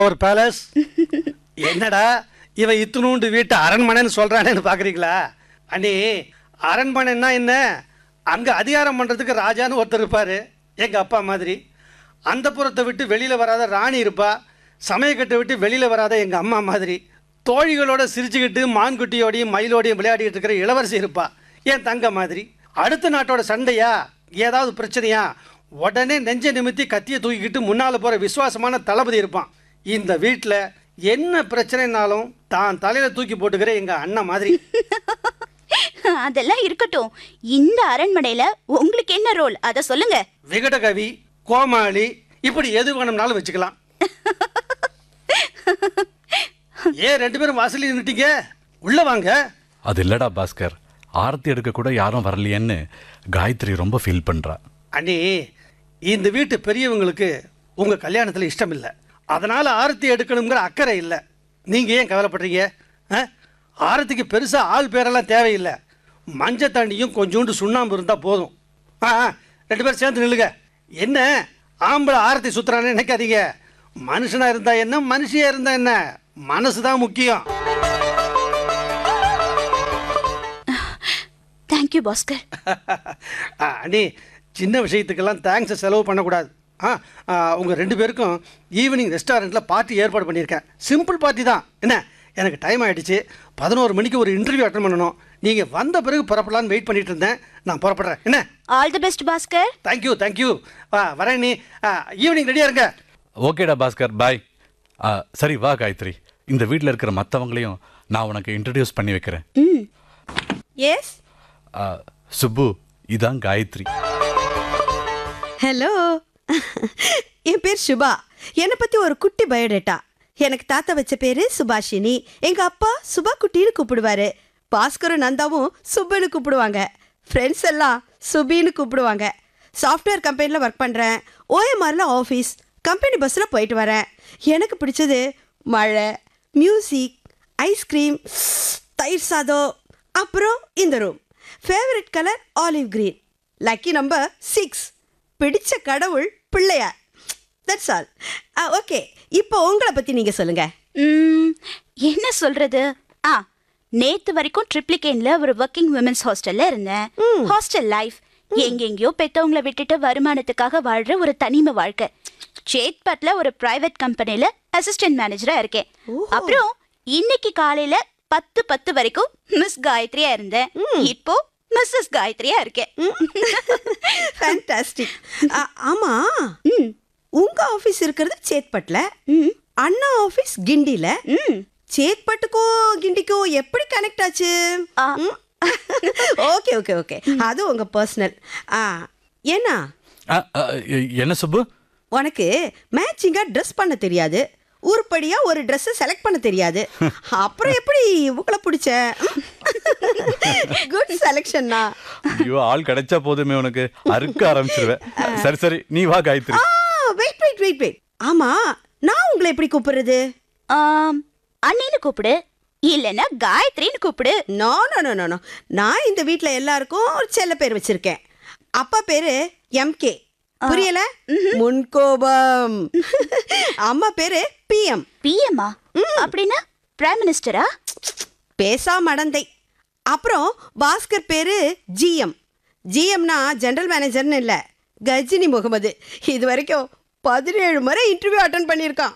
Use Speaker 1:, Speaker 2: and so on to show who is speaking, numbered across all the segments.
Speaker 1: ஒரு பேலஸ் என்னடா இவன் இத்துணூண்டு வீட்டு அரண்மனைன்னு சொல்றானேன்னு பாக்குறீங்களா அண்ணி அரண்மனைன்னா என்ன அங்க அதிகாரம் பண்றதுக்கு ராஜான்னு ஒருத்தர் இருப்பாரு எங்க அப்பா மாதிரி அந்த புறத்தை விட்டு வெளியில வராத ராணி இருப்பா சமயக்கட்டை விட்டு வெளியில வராத எங்க அம்மா மாதிரி தோழிகளோட சிரிச்சுக்கிட்டு மான்குட்டியோடையும் மயிலோடையும் விளையாடிட்டு இருக்கிற இளவரசி இருப்பா என் தங்க மாதிரி அடுத்த நாட்டோட சண்டையா ஏதாவது பிரச்சனையா உடனே நெஞ்ச நிமித்தி கத்தியை தூக்கிக்கிட்டு முன்னால போற விசுவாசமான தளபதி இருப்பான் இந்த வீட்டில் என்ன பிரச்சனைனாலும் தான் தலையில தூக்கி போட்டுக்கிற எங்க அண்ணன் மாதிரி
Speaker 2: அதெல்லாம் இருக்கட்டும் இந்த அரண்மனையில உங்களுக்கு என்ன ரோல் அத சொல்லுங்க
Speaker 1: விகடகவி கோமாளி இப்படி எது வேணும்னாலும் வச்சுக்கலாம் ஏன் ரெண்டு பேரும் வாசலில் நின்னுட்டீங்க உள்ள வாங்க
Speaker 3: அது இல்லடா பாஸ்கர் ஆரத்தி எடுக்க கூட யாரும் வரலையேன்னு காயத்ரி ரொம்ப ஃபீல் பண்றா
Speaker 1: அண்ணி இந்த வீட்டு பெரியவங்களுக்கு உங்க கல்யாணத்துல இஷ்டம் இல்லை அதனால ஆரத்தி எடுக்கணுங்கிற அக்கறை இல்லை நீங்க ஏன் கவலைப்படுறீங்க ஆ? ஆரத்திக்கு பெருசா ஆள் பேரெல்லாம் தேவையில்லை மஞ்சள் தண்ணியும் கொஞ்சோண்டு சுண்ணாம்பு இருந்தா போதும் ஆ ஆ, ரெண்டு பேரும் சேர்ந்து நில்லுங்க என்ன ஆம்பளை ஆரத்தி சுத்துறான்னு நினைக்காதீங்க மனுஷனா இருந்தா என்ன மனுஷியா இருந்தா என்ன மனசு தான் முக்கியம்
Speaker 2: தேங்க்யூ பாஸ்கர்
Speaker 1: ஆ, அண்ணி சின்ன விஷயத்துக்கெல்லாம் தேங்க்ஸை செலவு பண்ணக்கூடாது ஆ ஆ, உங்க ரெண்டு பேருக்கும் ஈவினிங் ரெஸ்டாரண்ட்டில் பார்ட்டி ஏற்பாடு பண்ணியிருக்கேன் சிம்பிள் பார்ட்டி தான் என்ன எனக்கு டைம் ஆயிடுச்சு பதினோரு மணிக்கு ஒரு இன்டர்வியூ அட்டன் பண்ணணும் நீங்கள் வந்த பிறகு புறப்படலான்னு வெயிட் பண்ணிட்டு இருந்தேன் நான் புறப்படுறேன் என்ன
Speaker 2: all the best Bhaskar
Speaker 1: thank you thank you ஆ வரேன் நீ ஈவினிங் ரெடியாக இருங்க
Speaker 3: ஓகேடா பாஸ்கர் பாய் சரி வா காயத்ரி இந்த வீட்டில் இருக்கிற மற்றவங்களையும் நான் உனக்கு இன்ட்ரடியூஸ் பண்ணி வைக்கிறேன்
Speaker 2: ம்
Speaker 4: எஸ்
Speaker 3: ஆ, சுப்பு இதான் காயத்ரி
Speaker 4: ஹலோ என் பேர் சுபா என்னை பத்தி ஒரு குட்டி பயோடேட்டா எனக்கு தாத்தா வச்ச பேரு சுபாஷினி எங்க அப்பா சுபா குட்டின்னு கூப்பிடுவாரு பாஸ்கரும் நந்தாவும் சுப்புன்னு கூப்பிடுவாங்க ஃப்ரெண்ட்ஸ் எல்லாம் சுபின்னு கூப்பிடுவாங்க சாஃப்ட்வேர் கம்பெனியில் ஒர்க் பண்ணுறேன் ஓஎம்ஆரில் ஆஃபீஸ் கம்பெனி பஸ்ஸில் போயிட்டு வரேன் எனக்கு பிடிச்சது மழை மியூசிக் ஐஸ்கிரீம் தயிர் சாதம் அப்புறம் இந்த room favourite colour olive green lucky number six பிடிச்ச கடவுள் பிள்ளையார் தட்ஸ் ஆல் ஓகே இப்போ உங்களை பற்றி நீங்கள் சொல்லுங்கள்
Speaker 2: ம், என்ன சொல்றது ஆ நேத்து வரைக்கும் ட்ரிப்ளிகேன்ல ஒரு ஒர்க்கிங் விமன்ஸ் ஹாஸ்டல்ல இருந்தேன் ஹாஸ்டல் லைஃப் எங்கெங்கயோ பெத்தவங்கள விட்டுட்டு வருமானத்துக்காக வாழ்ற ஒரு தனிமை வாழ்க்கை சேத்பட்ல ஒரு பிரைவேட் கம்பெனில அசிஸ்டன்ட் மேனேஜரா இருக்கேன் அப்புறம் இன்னைக்கு காலையில பத்து பத்து வரைக்கும் மிஸ் காயத்ரியா இருந்தேன் இப்போ மிஸ்ஸஸ் காயத்ரியா இருக்கேன்
Speaker 4: ஃபேண்டாஸ்டிக் ஆமாம் உங்கள் ஆஃபீஸ் இருக்கிறது சேத்பட்டில் அண்ணா ஆஃபீஸ் கிண்டியில் சேத்பட்டுக்கும் கிண்டிக்கும் எப்படி கனெக்ட் ஆச்சு
Speaker 2: ஆ.
Speaker 4: ஓகே ஓகே ஓகே அது உங்கள் பர்சனல் ஆ ஏன்னா
Speaker 3: ஆ, ஆ, எ- என்ன சுப்பு
Speaker 4: உனக்கு மேட்சிங்காக ட்ரெஸ் பண்ண தெரியாது உருப்படியா ஒரு ட்ரெஸ்ஸை செலக்ட் பண்ண தெரியாது அப்புறம் எப்படி உங்களை பிடிச்ச குட் செலெக்ஷன்னா
Speaker 3: ஐயோ ஆள் கிடைச்சா போதுமே உனக்கு அறுக்க ஆரம்பிச்சிருவேன் சரி சரி நீ வா காயத்ரி
Speaker 4: ஆ வெயிட் வெயிட் வெயிட் வெயிட் ஆமா நான் உங்களை எப்படி கூப்பிடுறது
Speaker 2: ஆம், அண்ணின்னு கூப்பிடு இல்லைன்னா காயத்ரின்னு கூப்பிடு
Speaker 4: no no no no no நான் இந்த வீட்டில் எல்லாருக்கும் ஒரு செல்ல பேர் வச்சிருக்கேன் அப்பா பேரு எம்கே புரியல முன்கோபம் அம்மா பேரு பிஎம்
Speaker 2: பிஎம்மா அப்படின்னா பிரைம் மினிஸ்டரா
Speaker 4: பேசா மடந்தை அப்புறம் பாஸ்கர் பேரு ஜிஎம் ஜிஎம்னா ஜெனரல் மேனேஜர்னு இல்லை கஜினி முகமது இது வரைக்கும் பதினேழு முறை இன்டர்வியூ அட்டன் பண்ணியிருக்கான்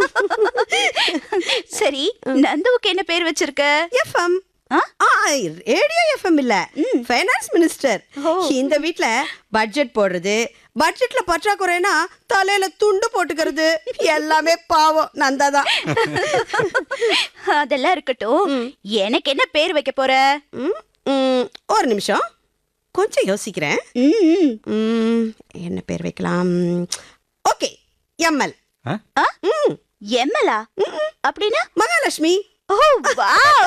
Speaker 2: சரி நந்துவுக்கு என்ன பேர் வச்சிருக்க
Speaker 4: எஃப்எம்
Speaker 2: ஆ?
Speaker 4: ரேடியோ எஃப்எம் இல்ல ஃபைனான்ஸ் மினிஸ்டர் இந்த வீட்ல பட்ஜெட் போடுறது பட்ஜெட்ல பற்றாக்குறைனா தலையில துண்டு போட்டுக்கிறது எல்லாமே பாவம் நந்தா தான்
Speaker 2: அதெல்லாம் இருக்கட்டும் எனக்கு என்ன பேர் வைக்க போற
Speaker 4: ம், ம், ஒரு நிமிஷம் கொஞ்சம் யோசிக்கிறேன்
Speaker 2: ம்,
Speaker 4: ம், என்ன பேர் வைக்கலாம் ஓகே எம்எல்
Speaker 3: ஆ?
Speaker 2: ஆ? எம்எல்ஆ அப்படின்னா
Speaker 4: மகாலட்சுமி
Speaker 2: ஓ வாவ்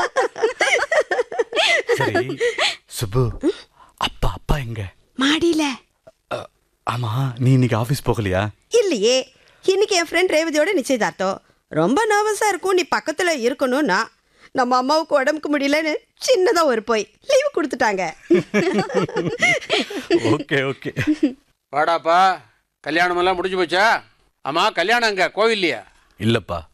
Speaker 3: சரி சுப்பு அப்பா அப்பா எங்க
Speaker 4: மாடியில
Speaker 3: அ, ஆமா நீ இன்னைக்கு ஆபீஸ் போகலையா
Speaker 4: இல்லையே இன்னைக்கு என் ஃப்ரெண்ட் ரேவதியோட நிச்சயதார்த்தம் ரொம்ப நர்வஸா இருக்கும் நீ பக்கத்துல இருக்கணும்னா நம்ம அம்மாவுக்கு உடம்புக்கு முடியலன்னு சின்னதா ஒரு போய் லீவு கொடுத்துட்டாங்க
Speaker 3: ஓகே ஓகே
Speaker 5: வாடாப்பா கல்யாணமெல்லாம் முடிஞ்சு போச்சா ஆமா கல்யாணம் அங்க கோவில்லையா
Speaker 3: இல்லப்பா